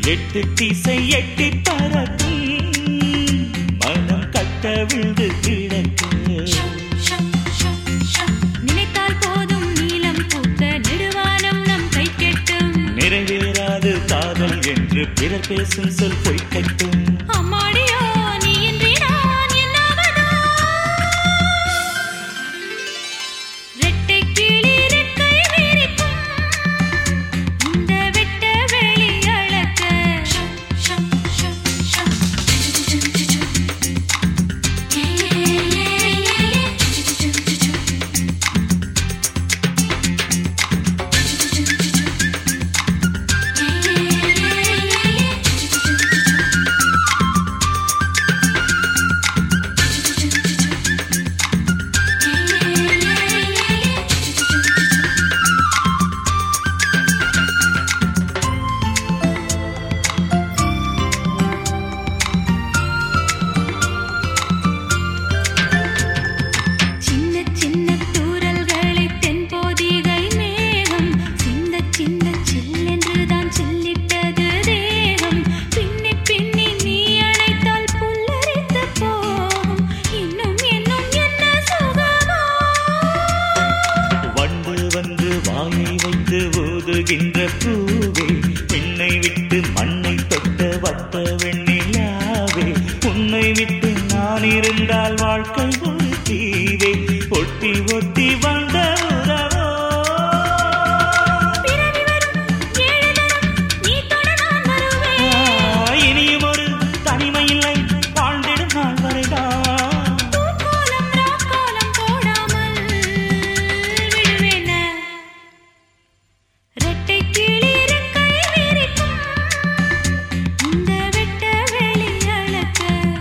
எட்டு திசை எட்டி பறக்கும் மனம் கட்ட விழுந்து கிடக்கு நினைத்தால் போதும் நீலம் பூத்த நெடுவானம் நம் கை கெட்டும் நிறைவேறாது காதல் என்று பிறர் பேசும் சொல் பொய்க்கட்டும் அம்மாடியோ நீ இன்றி நான் என்னாவதோ ரெட்டைக் கிளி ரெக்கை விரிக்கும் இந்த வெட்ட வெளி அளக்க சின்ன சின்ன தூறல்களை தென்போதிகை மேகம் சிந்த சிந்த சில்லென்று தான் சில்லிட்டது தேகம் பின்னி பின்னி நீ அணைத்தால் புல்லரித்து போகும் இன்னும் இன்னும் என்ன சுகமோ வண்டு வந்து வாயை வைத்து ஊதுகின்ற பூவே பெண்ணை விட்டு மண்ணை தொட்ட வட்ட வெண்ணிலாவே உன்னை விட்டு நான் இருந்தால் வாழ்க்கை ஒரு தீவே ஒட்டி ஒட்டி வந்த உறவோ பிறவி வரும் ஏழு தரம் நீ தொட நான் வருவேன் ஆ, இனியும் ஒரு தனிமை இல்லை வாழ்ந்திடும் நாள் வரைதான் பூக்கோலம் ராக்கோலம் போடாமல் விடுவேன ரெட்டை கிளி ரெக்கை விரிக்கும் இந்த வெட்ட வெளி அளக்க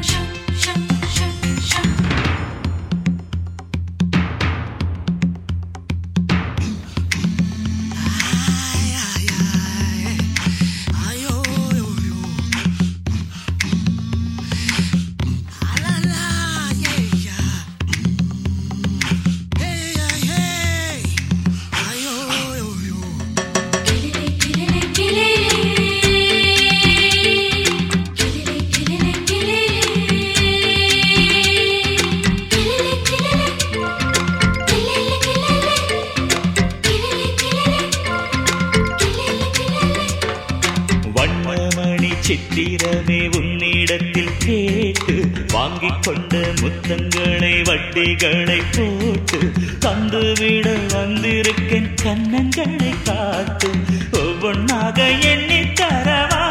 கிளிலே கிளிலே கிளிலே கிளிலே கிளிலே கிளிலே கிளிலே கிளிலே கிளிலே கிளிலே கிளிலே கிளிலே வண்ணமணி சித்திரமே உன்னிடத்தில் கேட்டு வாங்கிக் கொண்ட முத்தங்களை வட்டிகளை போட்டு தந்துவிட வந்திருக்கேன் கன்னங்களை காட்டு ஒவ்வொன்றாக எண்ணி தரவா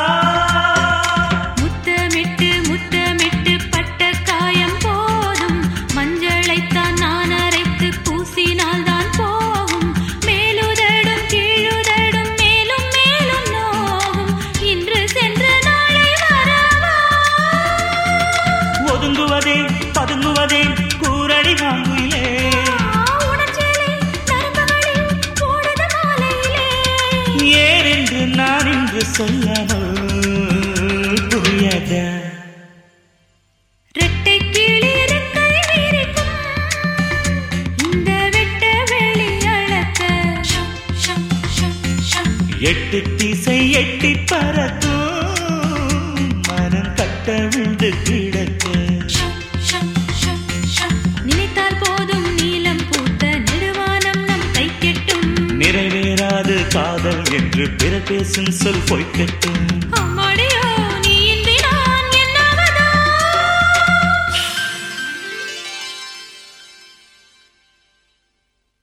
முத்தமிட்டு முத்தமிட்டு பட்ட காயம் போதும் மஞ்சளைத்தான் நான் அரைத்து பூசினால் தான் போகும் மேலுதடும் கீழுதடும் மேலும் மேலும் நோகும் இன்று சென்று நாளை வரவா ஒதுங்குவதே பதுங்குவதே கூரடி வாங்குயிலே உணர்ச்சியிலே நரம்புகளில் ஓடுது மாலையிலே ஏன் என்று நான் இன்று சொல்லணும் புரியாத ரெட்டை கிளி ரெக்கை விரிக்கும் இந்த வெட்ட வெளி அளக்க எட்டு திசை எட்டி பறக்கும் மனம் கட்ட விழுந்து கிடக்க நினைத்தால் போதும் நீலம் பூத்த நெடுவானம் நம் கை கெட்டும் நிறைவேறாது காதல் என்று பிற பேசும் சொல் பொய்க்கட்டும் ஆ